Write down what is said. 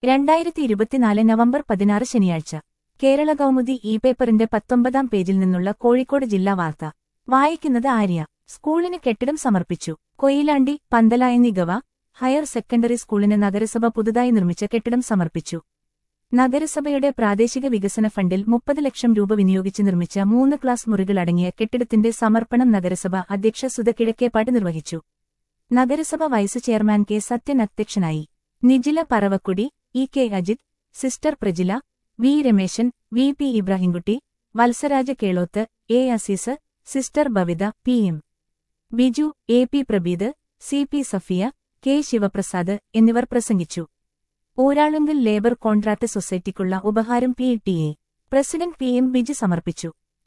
രണ്ടായിരത്തി ഇരുപത്തിനാല് നവംബർ പതിനാറ് ശനിയാഴ്ച കേരള കൗമുദി ഇ പേപ്പറിന്റെ പത്തൊമ്പതാം പേജിൽ നിന്നുള്ള കോഴിക്കോട് ജില്ലാ വാർത്ത വായിക്കുന്നത് ആര്യ സ്കൂളിന് കെട്ടിടം സമർപ്പിച്ചു കൊയിലാണ്ടി പന്തല എന്നീ ഗവ ഹയർ സെക്കൻഡറി സ്കൂളിന് നഗരസഭ പുതുതായി നിർമ്മിച്ച കെട്ടിടം സമർപ്പിച്ചു നഗരസഭയുടെ പ്രാദേശിക വികസന ഫണ്ടിൽ മുപ്പത് ലക്ഷം രൂപ വിനിയോഗിച്ച് നിർമ്മിച്ച മൂന്ന് ക്ലാസ് മുറികളടങ്ങിയ കെട്ടിടത്തിന്റെ സമർപ്പണം നഗരസഭ അധ്യക്ഷ സുധ കിഴക്കേപ്പാട് നിർവഹിച്ചു നഗരസഭ വൈസ് ചെയർമാൻ കെ സത്യൻ അധ്യക്ഷനായി Nijila Paravakkudi E K Ajith sister Prajila V Rameshan V P Ibrahimkutty Valsaraja Keloth A Azeez sister Bavitha P M Biju A P Prabeed C P Safiya K Sivaprasad എന്നിവർ പ്രസംഗിച്ചു ഊരാളുങ്കൽ ലേബർ കോൺട്രാക്ട് സൊസൈറ്റിക്കുള്ള ഉപഹാരം P T A president P M Biju സമർപ്പിച്ചു